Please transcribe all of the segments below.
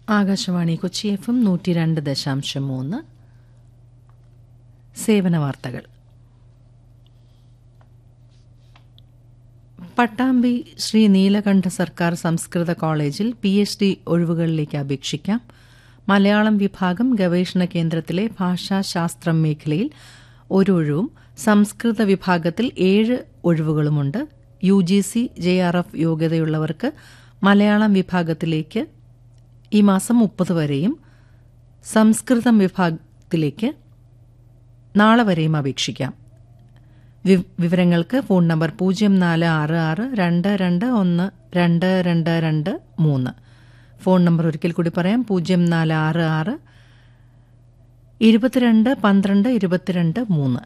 Akashvani Kochi F M നൂറ്റി രണ്ട് ദശാംശം മൂന്ന് സേവന വാർത്തകൾ പട്ടാമ്പി ശ്രീ നീലകണ്ഠ സർക്കാർ സംസ്കൃത കോളേജിൽ പി എച്ച് ഡി ഒഴിവുകളിലേക്ക് അപേക്ഷിക്കാം മലയാളം വിഭാഗം ഗവേഷണ കേന്ദ്രത്തിലെ ഭാഷാശാസ്ത്രം മേഖലയിൽ ഒരു ഒഴിവും സംസ്കൃത വിഭാഗത്തിൽ ഏഴ് ഒഴിവുകളുമുണ്ട് U G C J R F യോഗ്യതയുള്ളവർക്ക് മലയാളം വിഭാഗത്തിലേക്ക് ഈ മാസം മുപ്പത് വരെയും സംസ്കൃതം വിഭാഗത്തിലേക്ക് നാളെ വരെയും അപേക്ഷിക്കാം വി- വിവരങ്ങൾക്ക് ഫോൺ നമ്പർ പൂജ്യം നാല് ആറ് ആറ് രണ്ട് രണ്ട് ഒന്ന് രണ്ട് രണ്ട് രണ്ട് മൂന്ന് ഫോൺ നമ്പർ ഒരിക്കൽ കൂടി പറയാം പൂജ്യം നാല് ആറ് ആറ് ഇരുപത്തിരണ്ട് പന്ത്രണ്ട് ഇരുപത്തിരണ്ട് മൂന്ന്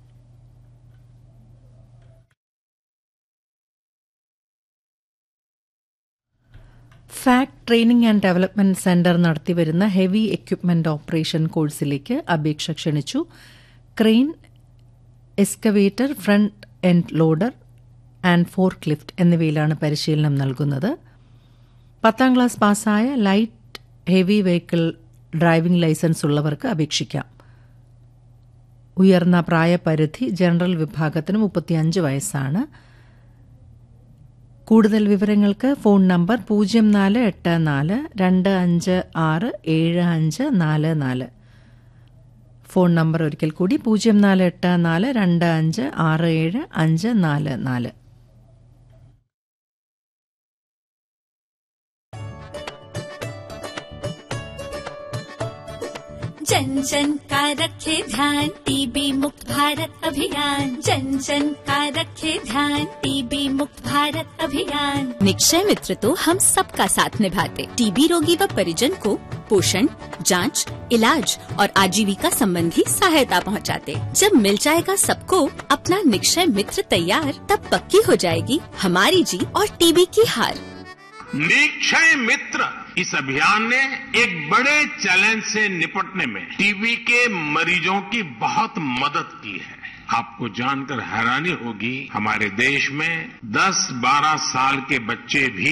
FACT training and development centre നടത്തിവരുന്ന ഹെവി എക്യുപ്മെന്റ് ഓപ്പറേഷൻ കോഴ്സിലേക്ക് അപേക്ഷ ക്ഷണിച്ചു crane excavator front end loader and fork lift പരിശീലനം നൽകുന്നത് പത്താം ക്ലാസ് പാസ്സായ light heavy vehicle driving licence ഉള്ളവർക്ക് അപേക്ഷിക്കാം ഉയർന്ന പ്രായപരിധി ജനറൽ വിഭാഗത്തിന് മുപ്പത്തിയഞ്ച് വയസ്സാണ് കൂടുതൽ വിവരങ്ങൾക്ക് ഫോൺ നമ്പർ പൂജ്യം നാല് എട്ട് നാല് രണ്ട് അഞ്ച് ആറ് ഏഴ് അഞ്ച് നാല് നാല് ഫോൺ നമ്പർ ഒരിക്കൽ കൂടി പൂജ്യം നാല് എട്ട് നാല് രണ്ട് അഞ്ച് ആറ് ഏഴ് അഞ്ച് നാല് നാല് जन जन का रखे ध्यान टीबी मुक्त भारत अभियान जन जन का रखे ध्यान टीबी मुक्त भारत अभियान निक्षय मित्र तो हम सबका साथ निभाते टीबी रोगी व परिजन को पोषण जांच, इलाज और आजीविका संबंधी सहायता पहुंचाते। जब मिल जाएगा सबको अपना निक्षय मित्र तैयार तब पक्की हो जाएगी हमारी जीत और टीबी की हार निक्षय मित्र इस अभियान ने एक बड़े चैलेंज से निपटने में टीबी के मरीजों की बहुत मदद की है आपको जानकर हैरानी होगी हमारे देश में 10-12 साल के बच्चे भी